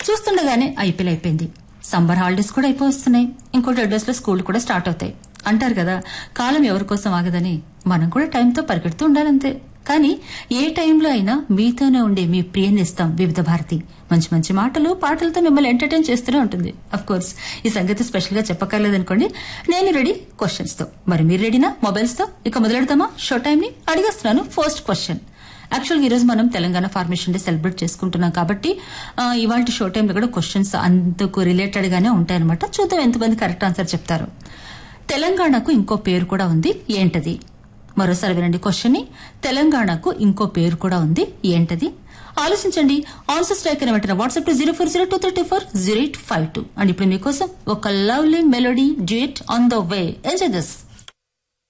చూస్తుండగానే ఐపీఎల్ అయిపోయింది summer holidays కూడా అయిపోతున్నాయి ఇంకో టెన్ డేస్ లో స్కూల్ కూడా స్టార్ట్ అవుతాయి అంటారు కదా కాలం ఎవరి కోసం ఆగదని మనం కూడా టైంతో పరిగెడుతూ ఉండాలంతే కానీ ఏ టైంలో అయినా మీతోనే ఉండే మీ ప్రియనిస్తాం వివిధ భారతి మంచి మంచి మాటలు పాటలతో మిమ్మల్ని ఎంటర్టైన్ చేస్తూనే ఉంటుంది అఫ్ కోర్స్ ఈ సంగతి స్పెషల్ గా చెప్పక్కర్లేదనుకోండి నేను రెడీ క్వశ్చన్స్ తో మరి మీరు రెడీనా మొబైల్స్ తో ఇక మొదలెడతామా షో టైం ని అడిగేస్తున్నాను ఫస్ట్ క్వశ్చన్ యాక్చువల్గా ఈ రోజు మనం తెలంగాణ ఫార్మేషన్ డే సెలబ్రేట్ చేసుకుంటున్నాం కాబట్టి ఇవాళ షో టైంలో కూడా క్వశ్చన్స్ అందుకు రిలేటెడ్ గానే ఉంటాయన్నమాట చూద్దాం ఎంతమంది కరెక్ట్ ఆన్సర్ చెప్తారు తెలంగాణకు ఇంకో పేరు కూడా ఉంది ఏంటది మరోసారి వినండి క్వశ్చన్ ని తెలంగాణకు ఇంకో పేరు కూడా ఉంది ఏంటది ఆలోచించండి ఆన్సర్స్ టైక్ అని వెంటనే WhatsApp to zero four zero two thirty four zero eight five two and ఇప్పుడు మీకోసం ఒక lovely melody duet on the way enjoy this